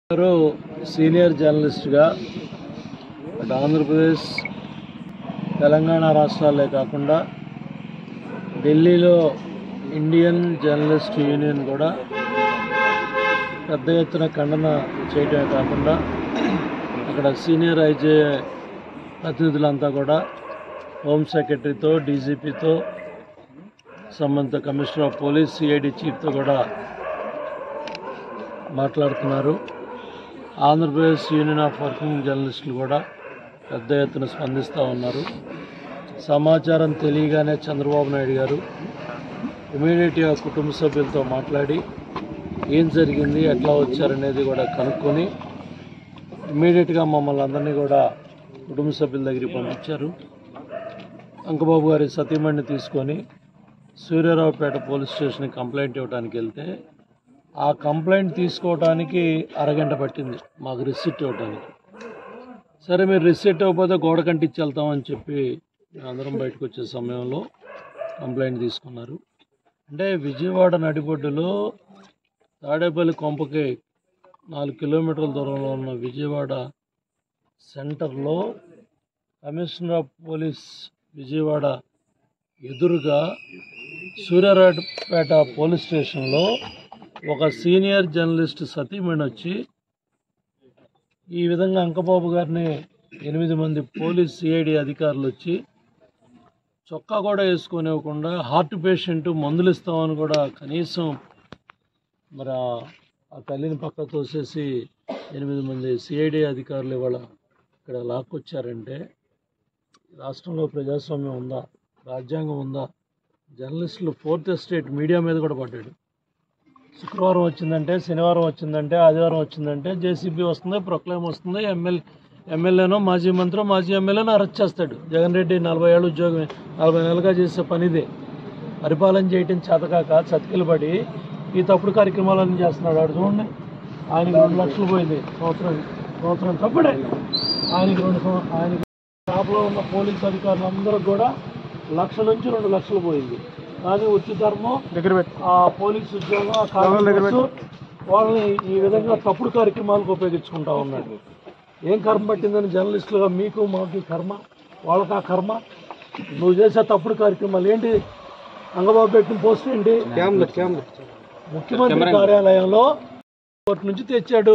గారు సీనియర్ జర్నలిస్ట్గా అటు ఆంధ్రప్రదేశ్ తెలంగాణ రాష్ట్రాలే కాకుండా ఢిల్లీలో ఇండియన్ జర్నలిస్ట్ యూనియన్ కూడా పెద్ద ఎత్తున ఖండన చేయడమే కాకుండా అక్కడ సీనియర్ ఐజే ప్రతినిధులంతా కూడా హోమ్ సెక్రటరీతో డీజీపీతో సంబంధిత కమిషనర్ ఆఫ్ పోలీస్ సిఐడి చీఫ్తో కూడా మాట్లాడుతున్నారు ఆంధ్రప్రదేశ్ యూనియన్ ఆఫ్ వర్కింగ్ జర్నలిస్టులు కూడా పెద్ద ఎత్తున స్పందిస్తూ ఉన్నారు సమాచారం తెలియగానే చంద్రబాబు నాయుడు గారు ఇమీడియట్గా కుటుంబ సభ్యులతో మాట్లాడి ఏం జరిగింది ఎట్లా వచ్చారనేది కూడా కనుక్కొని ఇమీడియట్గా మమ్మల్ని అందరినీ కూడా కుటుంబ సభ్యుల దగ్గరికి పంపించారు అంకబాబు గారి సతీమణిని తీసుకొని సూర్యారావుపేట పోలీస్ స్టేషన్కి కంప్లైంట్ ఇవ్వడానికి వెళ్తే ఆ కంప్లైంట్ తీసుకోవడానికి అరగంట పట్టింది మాకు రిసిప్ట్ ఇవ్వడానికి సరే మీరు రిసిప్ట్ ఇవ్వకపోతే గోడ కంటిచ్చి వెళ్తామని చెప్పి అందరం బయటకు వచ్చే సమయంలో కంప్లైంట్ తీసుకున్నారు అంటే విజయవాడ నడిబొడ్డులో తాడేపల్లి కొంపకి నాలుగు కిలోమీటర్ల దూరంలో ఉన్న విజయవాడ సెంటర్లో కమిషనర్ ఆఫ్ పోలీస్ విజయవాడ ఎదురుగా సూర్యారావుపేట పోలీస్ స్టేషన్లో ఒక సీనియర్ జర్నలిస్ట్ సతీమణి వచ్చి ఈ విధంగా అంకబాబు గారిని ఎనిమిది మంది పోలీస్ సిఐడి అధికారులు వచ్చి చొక్కా కూడా వేసుకొనివ్వకుండా హార్ట్ పేషెంట్ మందులు ఇస్తామని కూడా కనీసం మరి ఆ- ఆ తల్లిని పక్క తోసేసి ఎనిమిది మంది సిఐడి అధికారులు ఇవాళ ఇక్కడ లాక్కొచ్చారంటే రాష్ట్రంలో ప్రజాస్వామ్యం ఉందా రాజ్యాంగం ఉందా జర్నలిస్టులు ఫోర్త్ ఎస్టేట్ మీడియా మీద కూడా పడ్డాడు శుక్రవారం వచ్చిందంటే శనివారం వచ్చిందంటే ఆదివారం వచ్చిందంటే జేసీబీ వస్తుంది ప్రొక్లైమ్ వస్తుంది ఎమ్మెల్యే ఎమ్మెల్యేనో మాజీ మంత్రి మాజీ ఎమ్మెల్యేనో అరెస్ట్ చేస్తాడు జగన్ రెడ్డి నలభై ఏళ్ళు ఉద్యోగం నలభై నెలలుగా చేసే పనిదే పరిపాలన చేయటం చేతకాక చతికిలు పడి ఈ తప్పుడు కార్యక్రమాలన్నీ చేస్తున్నాడు ఆడు చూడండి ఆయనకి రెండు లక్షలు పోయింది సంవత్సరం సంవత్సరం తప్పుడే ఆయనకి రెండు సం- ఆయనకి షాప్లో ఉన్న పోలీస్ అధికారులందరూ కూడా లక్ష నుంచి రెండు లక్షలు పోయింది కానీ ఉచిత ధర్మం దగ్గర పెట్టి ఆ పోలీస్ ఉద్యోగం ఆ కాంగ్రెస్ వాళ్ళని ఈ విధంగా తప్పుడు కార్యక్రమాలకు ఉపయోగించుకుంటా ఉన్నాడు ఏం కర్మ పట్టిందని జర్నలిస్టులుగా మీకు మాకు ఈ కర్మ వాళ్ళకి ఆ కర్మ నువ్వు చేసే తప్పుడు కార్యక్రమాలు ఏంటి అంగబాబు పెట్టిన పోస్ట్ ఏంటి క్యామ్లెట్ క్యామ్లెట్ ముఖ్యమంత్రి కార్యాలయంలో కోర్టు నుంచి తెచ్చాడు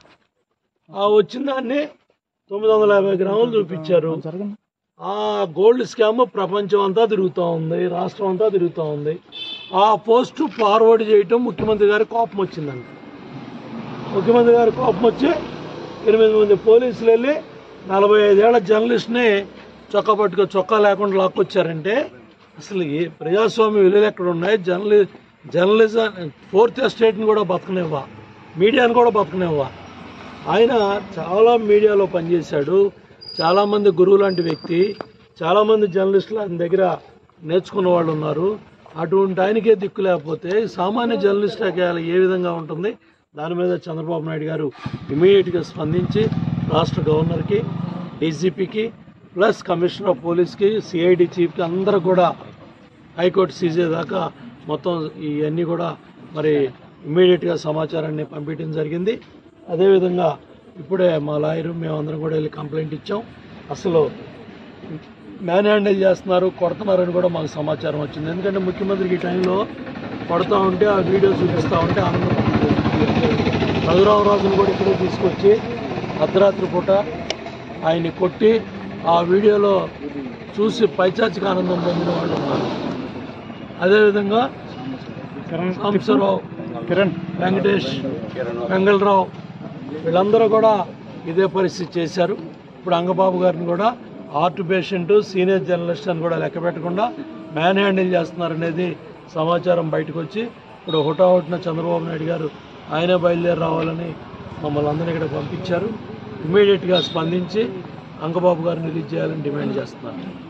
ఆ వచ్చిన దాన్ని తొమ్మిది వందల యాభై గ్రాములు చూపించారు ఆ గోల్డ్ స్కామ్ ప్రపంచం అంతా తిరుగుతూ ఉంది రాష్ట్రం అంతా తిరుగుతూ ఉంది ఆ పోస్టు ఫార్వర్డ్ చేయటం ముఖ్యమంత్రి గారి కోపం వచ్చిందంట ముఖ్యమంత్రి గారి కోపం వచ్చి ఎనిమిది మంది పోలీసులు వెళ్ళి నలభై ఐదేళ్ల జర్నలిస్ట్ని చొక్కా పట్టుకో చొక్కా లేకుండా లాక్కొచ్చారంటే అసలు ఏ ప్రజాస్వామ్య విలువలు ఎక్కడ ఉన్నాయి జర్నలి జర్నలిజం ఫోర్త్ ఎస్టేట్ని కూడా బతకనివ్వా మీడియాని కూడా బతకనివ్వా ఆయన చాలా మీడియాలో పనిచేశాడు చాలామంది గురువు లాంటి వ్యక్తి చాలామంది జర్నలిస్టులు ఆయన దగ్గర నేర్చుకున్న వాళ్ళు ఉన్నారు అటువంటి ఆయనకే దిక్కు లేకపోతే సామాన్య జర్నలిస్ట్ ఏ విధంగా ఉంటుంది దాని మీద చంద్రబాబు నాయుడు గారు ఇమీడియట్గా స్పందించి రాష్ట్ర గవర్నర్కి డీజీపీకి ప్లస్ కమిషనర్ ఆఫ్ పోలీస్కి సిఐడి చీఫ్కి అందరూ కూడా హైకోర్టు సీజే దాకా మొత్తం ఇవన్నీ కూడా మరి ఇమ్మీడియట్గా సమాచారాన్ని పంపించడం జరిగింది అదేవిధంగా ఇప్పుడే మా లాయరు మేమందరం కూడా వెళ్ళి కంప్లైంట్ ఇచ్చాం అసలు మ్యాన్ హ్యాండిల్ చేస్తున్నారు కొడుతున్నారని కూడా మాకు సమాచారం వచ్చింది ఎందుకంటే ముఖ్యమంత్రికి ఈ టైంలో కొడతా ఉంటే ఆ వీడియో చూపిస్తూ ఉంటే ఆనందం రఘురామరాజును కూడా ఇక్కడే తీసుకొచ్చి అర్ధరాత్రి పూట ఆయన్ని కొట్టి ఆ వీడియోలో చూసి పైచాచిక ఆనందం పొందిన వాళ్ళు ఉన్నారు అదేవిధంగా సాంబశివరావు కిరణ్ వెంకటేష్ వెంగళరావు వీళ్ళందరూ కూడా ఇదే పరిస్థితి చేశారు ఇప్పుడు అంగబాబు గారిని కూడా ఆర్ట్ పేషెంట్ సీనియర్ జర్నలిస్ట్ అని కూడా లెక్క పెట్టకుండా మ్యాన్ హ్యాండిల్ చేస్తున్నారనేది సమాచారం బయటకు వచ్చి ఇప్పుడు హుటాహుటిన చంద్రబాబు నాయుడు గారు ఆయనే బయలుదేరి రావాలని మమ్మల్ని అందరినీ ఇక్కడ పంపించారు ఇమీడియట్గా స్పందించి అంగబాబు గారిని రిలీజ్ చేయాలని డిమాండ్ చేస్తున్నారు